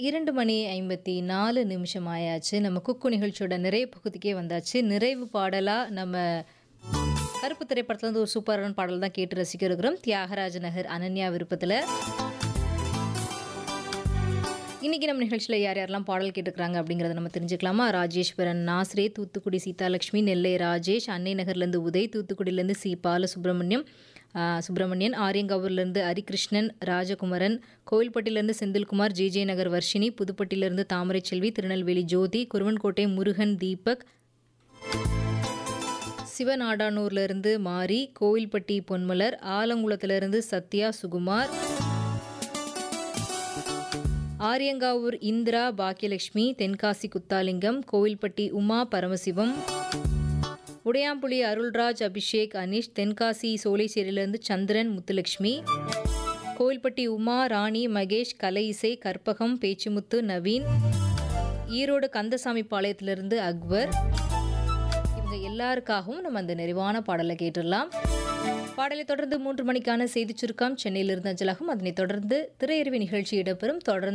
2 மணி 54 நிமிஷம் ஆயாச்சு. நம்ம குக்கு நிகழ்ச்சியோட நிறைவு பகுதிக்கே வந்தாச்சு. நிறைவு பாடலா நம்ம கருப்பு திரைப்படத்துல இருந்து ஒரு சூப்பரான பாடல் தான் கேட்டு ரசிக்க இருக்கிறோம். தியாகராஜ நகர் அனன்யா விருப்பத்துல. இன்னைக்கு நம்ம நிகழ்ச்சியில யார் யாரெல்லாம் பாடல் கேட்டுருக்காங்க அப்படிங்கிறத நம்ம தெரிஞ்சுக்கலாமா? ராஜேஸ்வரன் நாஸ்ரே, தூத்துக்குடி சீதாலட்சுமி, நெல்லை ராஜேஷ், அன்னை நகர்லேருந்து உதய், தூத்துக்குடியிலேருந்து சி பாலசுப்ரமணியம் ஆ, சுப்பிரமணியன், ஆரியங்காவூர்லேருந்து ஹரிகிருஷ்ணன், ராஜகுமரன், கோவில்பட்டியிலேருந்து செந்தில்குமார், ஜே ஜே நகர் வர்ஷினி, புதுப்பட்டியிலேருந்து தாமரைச்செல்வி, திருநெல்வேலி ஜோதி, குருவன்கோட்டை முருகன் தீபக், சிவநாடானூர்லேருந்து மாரி, கோவில்பட்டி பொன்மலர், ஆலங்குளத்திலிருந்து சத்யா சுகுமார், ஆரியங்காவூர் இந்திரா பாக்கியலட்சுமி, தென்காசி குத்தாலிங்கம், கோவில்பட்டி உமா பரமசிவம், உடையாம்புலி அருள்ராஜ் அபிஷேக் அனீஷ், தென்காசி சோலைசேரியிலிருந்து சந்திரன் முத்துலட்சுமி, கோவில்பட்டி உமா ராணி மகேஷ் கலை இசை கற்பகம் பேச்சுமுத்து நவீன், ஈரோடு கந்தசாமி பாளையத்திலிருந்து அக்பர் இவங்க எல்லாருக்காகவும் நம்ம அந்த நிறைவான பாடலை கேட்டுடலாம் பாடலை தொடர்ந்து மூன்று மணிக்கான செய்திச் சுருக்கம் சென்னையிலிருந்து அஞ்சலாகும் அதனைத் தொடர்ந்து திரையறிவு நிகழ்ச்சி இடம்பெறும் தொடர்ந்து